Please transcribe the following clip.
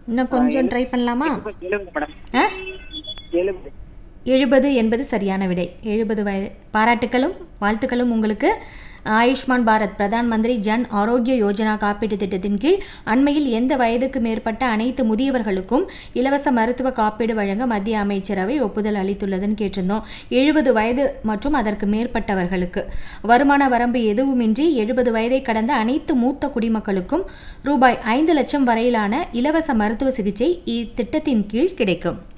இன்னும் கொஞ்சம் ட்ரை பண்ணலாமா எழுபது மேடம் ஆ எழுபது எழுபது என்பது சரியான விடை எழுபது வயது பாராட்டுக்களும் வாழ்த்துக்களும் உங்களுக்கு ஆயுஷ்மான் பாரத் பிரதான் மந்திரி ஜன் ஆரோக்கிய யோஜனா காப்பீட்டு திட்டத்தின் கீழ் அண்மையில் எந்த வயதுக்கு மேற்பட்ட அனைத்து முதியவர்களுக்கும் இலவச மருத்துவ காப்பீடு வழங்க மத்திய அமைச்சரவை ஒப்புதல் அளித்துள்ளதுன்னு கேட்டிருந்தோம் எழுபது வயது மற்றும் அதற்கு மேற்பட்டவர்களுக்கு வருமான வரம்பு எதுவுமின்றி எழுபது வயதை கடந்த அனைத்து மூத்த குடிமக்களுக்கும் ரூபாய் ஐந்து லட்சம் வரையிலான இலவச மருத்துவ சிகிச்சை இத்திட்டத்தின் கீழ் கிடைக்கும்